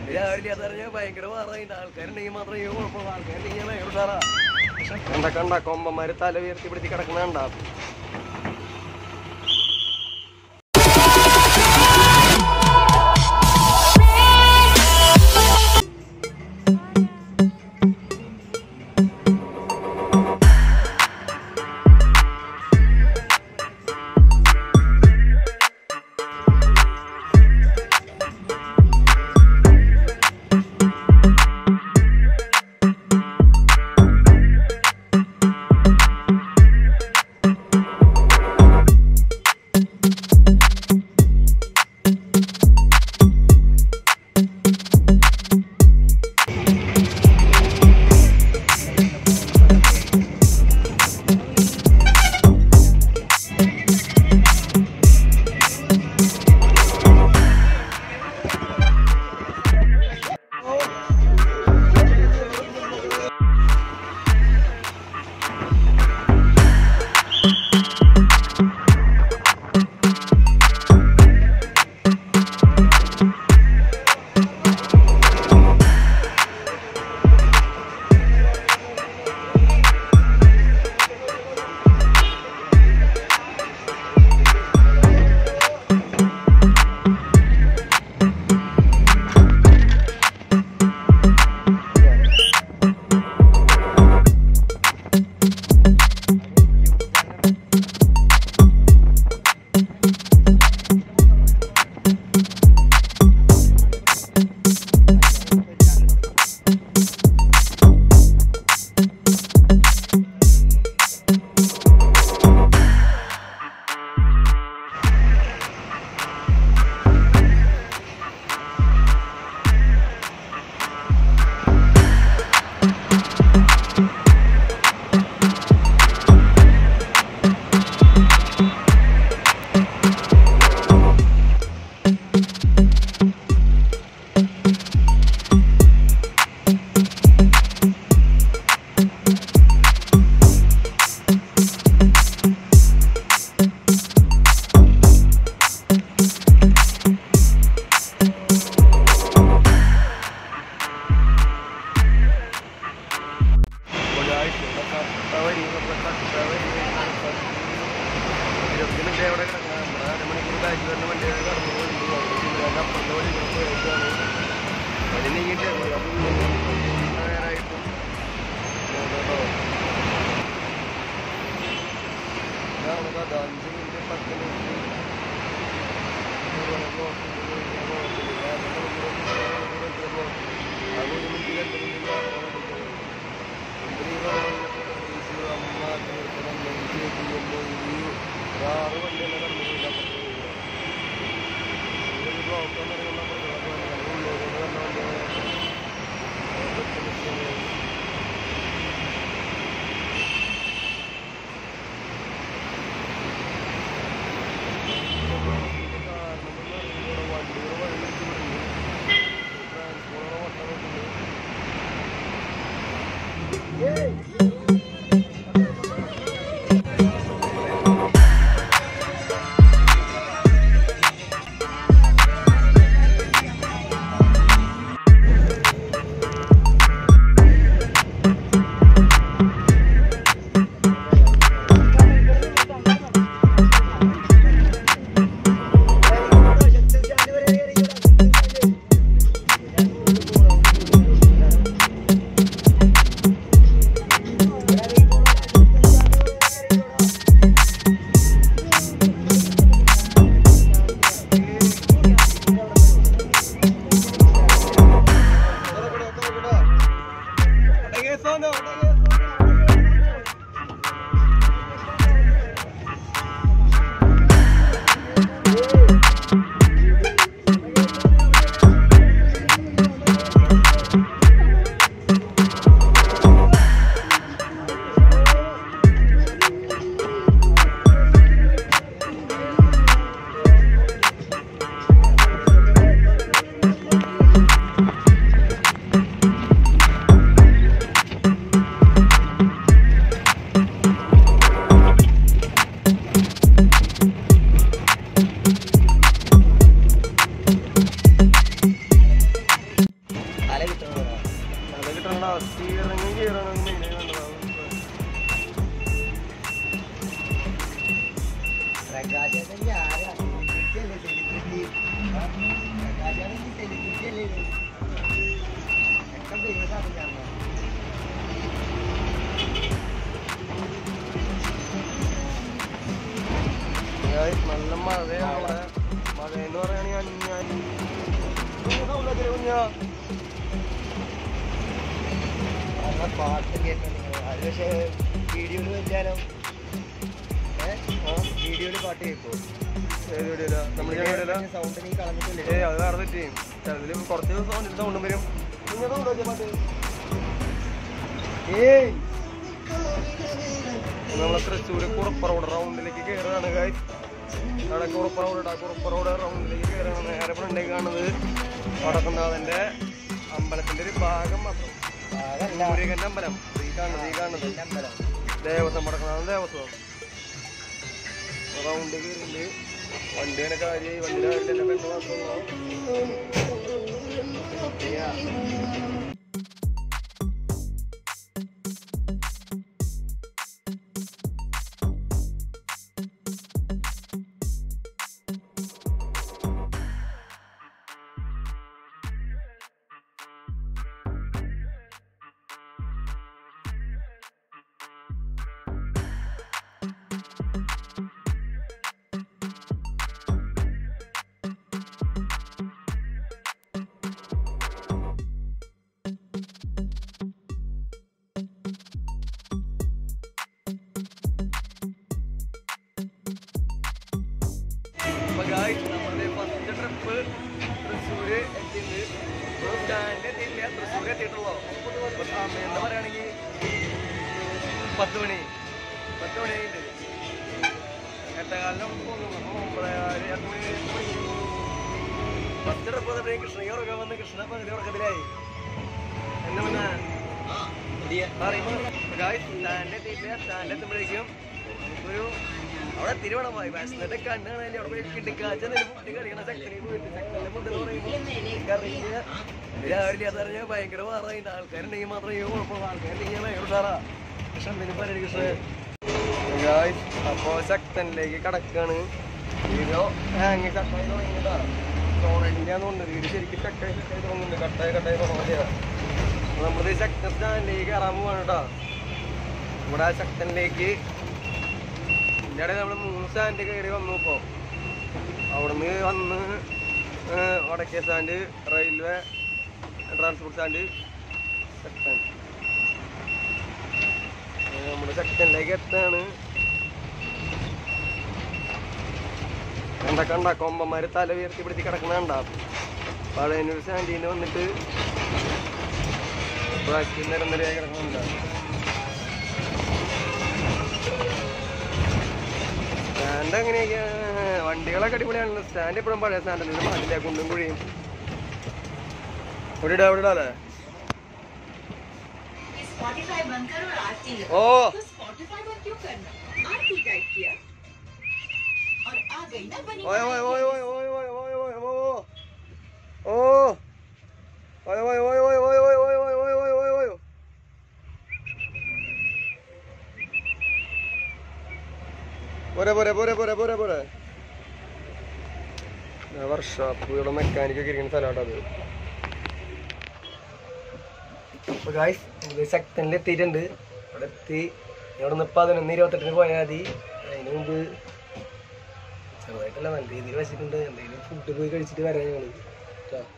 രാവിലെ അത് പറഞ്ഞാൽ ഭയങ്കര വാറായിട്ട് ആൾക്കാരുണ്ടെങ്കിൽ മാത്രമേ ഈ കുഴപ്പമുള്ളൂ ആൾക്കാരുണ്ടെങ്കിൽ ഭയങ്കര ഉഷാറാ കണ്ട കണ്ട കൊമ്പന്മാര് തല ഉയർത്തി പിടിച്ച് കിടക്കുന്ന കണ്ടാ അഞ്ച് മിനിറ്റ് പത്ത് മിനിറ്റ് മഴയാണ് അവിടെ മഴ എന്ന് പറയുകയാണെങ്കിൽ ഞാൻ കുഞ്ഞാ നല്ല പാട്ട് കേൾക്കുന്നുണ്ട് അത് പക്ഷേ വീഡിയോയിൽ വെച്ചാലോ വീഡിയോയിൽ പാട്ട് കേൾക്കുമോ ഏത് വീഡിയോയിലാ നമ്മുടെ ഞാൻ വീഡിയോയിലാ സൗണ്ട് നീ കളഞ്ഞിട്ടില്ലേ ഏയ് അത് വേറെ തെറ്റിയും ചിലതിൽ കുറച്ച് സൗണ്ടിൽ സൗണ്ടും വരും കുഞ്ഞാ സൗണ്ട് വെച്ചാ പാട്ട് ഏയ് നമ്മളെ തൃശ്ശൂര് കുറുപ്പ റോഡ് റൗണ്ടിലേക്ക് കയറുകയാണ് ഗായ്സ് അവിടെ കുറുപ്പ റോഡ് ഇടാ കുറുപ്പ റോഡ് റൗണ്ടിലേക്ക് കയറുകയാണ് നേരെ ഫ്രണ്ടേക്ക് കാണുന്നത് വടക്കുന്നാഥന്റെ അമ്പലത്തിന്റെ ഒരു ഭാഗം മാത്രം അതല്ല മുരുകന്റെ അമ്പലം ഈ കാണുന്നത് ഈ കാണുന്നത് അമ്പലം ദേവസ്വം വടക്കുന്നാഥൻ ദേവസ്വം റൗണ്ട് കയറിണ്ട് വണ്ടിയുടെ കാര്യം വണ്ടിയുടെ കാര്യത്തിൽ പെണ്ണ് മാത്രമല്ല അപ്പൊ guys, നമ്മുടെ ഫസ്റ്റ് ട്രിപ്പ് തൃശ്ശൂര് എത്തിയിട്ടുണ്ട് ഇപ്പൊ സ്റ്റാൻഡ് എത്തിയില്ല തൃശ്ശൂർ എത്തിയിട്ടുള്ളൂ അപ്പൊ സമയം എന്താ പറയുകയാണെങ്കിൽ പത്ത് മണി പത്ത് മണി ആയിട്ടുണ്ട് എട്ടകാലം ഒമ്പതേകാല് എട്ട് മണി എട്ട് മണി ഫസ്റ്റ് ട്രിപ്പ് വന്നിട്ട് കൃഷ്ണയ്ക്ക് ഉറക്കാൻ വന്ന് കൃഷ്ണ പകുതി ഉറക്കത്തിലായി എന്നെ പിന്നെ സ്റ്റാൻഡ് എത്തിയില്ല സ്റ്റാൻഡ് എത്തുമ്പോഴേക്കും നമുക്കൊരു അവിടെ തിരുവണമായി വിശന്നിട്ട് കണ്ണ് കാണാൻ അവിടെ പോയി കിട്ടിക്കാച്ച ഫുഡ് കഴിക്കണ ചക്കരി പോയിട്ട് ചക്കന്റെ ഫുഡ് എന്ന് പറയുമ്പോൾ അറിയില്ല രാവിലെ അത് പറഞ്ഞാൽ ഭയങ്കര വാറായിട്ട് ആൾക്കാരുണ്ടെങ്കിൽ മാത്രമേ ഈ കുഴപ്പമുള്ളൂ ആൾക്കാരുണ്ടെങ്കിൽ ഭയങ്കര ഉഷാറാ കൃഷ്ണൻ എന്തിനും പറയും കൃഷ്ണൻ ഗായ്സ് അപ്പോ ശക്തനിലേക്ക് കടക്കാണ് വീഡിയോ ഹാങ് കട്ടായി തുടങ്ങിയതാ തോന്നില്ലാന്ന് തോന്നുന്നു വീഡിയോ ശരിക്കും കട്ടായി കട്ടായി തോന്നുന്നുണ്ട് കട്ടായി കട്ടായി തുടങ്ങിയതാ നമ്മുടെ ശക്തൻ സ്റ്റാൻഡിലേക്ക് കയറാൻ പോവാണ് കേട്ടോ ഇവിടെ ആ ശക്തനിലേക്ക് ഇതിൻ്റെ നമ്മൾ മൂന്ന് സ്റ്റാൻഡ് കയറി വന്നു ഇപ്പോൾ അവിടുന്ന് വന്ന് ഏഹ് വടക്കേ stand railway transport stand section നമ്മുടെ സെക്ഷനിലേക്ക് എത്താണ് കണ്ട കണ്ട കൊമ്പന്മാര് തല ഉയർത്തി പിടിച്ച് കിടക്കണ കണ്ട പഴയനൂർ സ്റ്റാൻഡിൽ നിന്ന് വന്നിട്ട് ബാക്കി നിരന്തരയായി കിടക്കുന്നുണ്ട് സ്റ്റാൻഡ് എങ്ങനെയൊക്കെയാ വണ്ടികളൊക്കെ അടിപൊളിയാണല്ലോ സ്റ്റാൻഡ് എപ്പോഴും പഴയ സ്റ്റാൻഡ് തന്നെ മാറ്റില്ല കുണ്ടും കുഴിയും ഇവിടെ ഇടാ ഇവിടെ ഇടാല്ലേ स्पॉटिफाई बंद करो और आरती लो ഓ तो स्पॉटिफाई बंद क्यों करना आरती टाइप किया और आ गई ना बनी ഓയ് ഓയ് ഓയ് ഓയ് ഓയ് ഓയ് ഓയ് ഓയ് ഓ ഓ ഓയ് ഓയ് ഓയ് ഓയ് ഓയ് ഓയ് ഓയ് ഓയ് ഓയ് ഓയ് ഓയ് ഓയ് പോരെ പോരെ പോരെ പോരെ പോരെ പോരെ വർഷാപ്പുകളുടെ മെക്കാനിക്കൊക്കെ ഇരിക്കുന്ന സ്ഥലമാട്ടോ അത് അപ്പൊ ഗായ്സ് ഇത് സെക്ടനിൽ എത്തിയിട്ടുണ്ട് അവിടെ എത്തി ഇവിടെ നിന്ന് പതിനൊന്ന് ഇരുപത്തെട്ടിന് പോയാൽ മതി അതിന് മുമ്പ് ചെറുതായിട്ടല്ല നല്ല രീതിയിൽ വെച്ചിട്ടുണ്ട് എന്തെങ്കിലും ഫുഡ് പോയി കഴിച്ചിട്ട് വരാം ഞങ്ങൾ